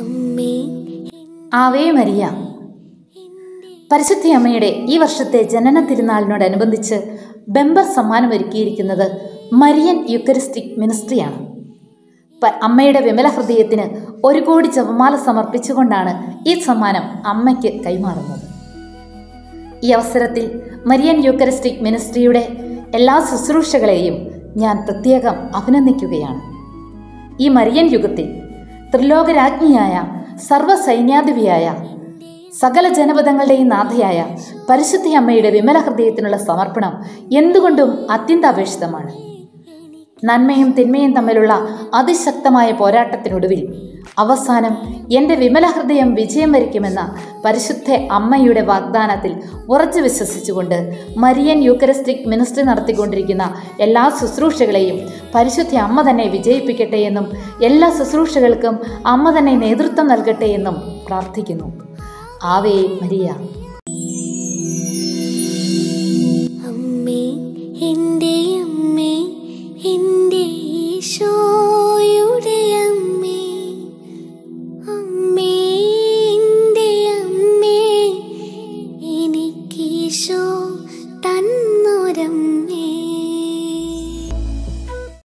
അമ്മേ Ave Maria പരിശുദ്ധ അമ്മയുടെ ഈ വർഷത്തെ ജനന തിരുനാളിനോടനുബന്ധിച്ച് ബെമ്പർ സമ്മാനം ഒരുക്കിയിരിക്കുന്നത് മരിയൻ യുക്കരിസ്റ്റിക് മിനിസ്ട്രിയാണ് പ- അമ്മയുടെ വിമല ഹൃദയത്തിന് ഒരു കോടി ജപമാല സമർപ്പിച്ചുകൊണ്ടാണ് ഈ സമ്മാനം അമ്മയ്ക്ക് കൈമാറുന്നത് ഈ അവസരത്തിൽ മരിയൻ യൂക്കറിസ്റ്റിക് മിനിസ്ട്രിയുടെ എല്ലാ ശുശ്രൂഷകളെയും ഞാൻ പ്രത്യേകം അഭിനന്ദിക്കുകയാണ് ഈ മരിയൻ യുഗത്തിൽ ത്രിലോകരാജ്ഞിയായ സർവ്വസൈന്യാധിപിയായ സകല ജനപദങ്ങളുടെയും നാഥയായ പരിശുദ്ധ അമ്മയുടെ വിമല ഹൃദയത്തിനുള്ള സമർപ്പണം എന്തുകൊണ്ടും അത്യന്താപേക്ഷിതമാണ് നന്മയും തിന്മയും തമ്മിലുള്ള അതിശക്തമായ പോരാട്ടത്തിനൊടുവിൽ അവസാനം എൻ്റെ വിമല ഹൃദയം വിജയം വരിക്കുമെന്ന പരിശുദ്ധ അമ്മയുടെ വാഗ്ദാനത്തിൽ ഉറച്ചു വിശ്വസിച്ചുകൊണ്ട് മരിയൻ യൂക്കറിസ്റ്റിക് മിനിസ്ട്രി നടത്തിക്കൊണ്ടിരിക്കുന്ന എല്ലാ ശുശ്രൂഷകളെയും പരിശുദ്ധ അമ്മ തന്നെ വിജയിപ്പിക്കട്ടെ എന്നും എല്ലാ ശുശ്രൂഷകൾക്കും അമ്മ തന്നെ നേതൃത്വം നൽകട്ടെ എന്നും പ്രാർത്ഥിക്കുന്നു ആവേ മരിയ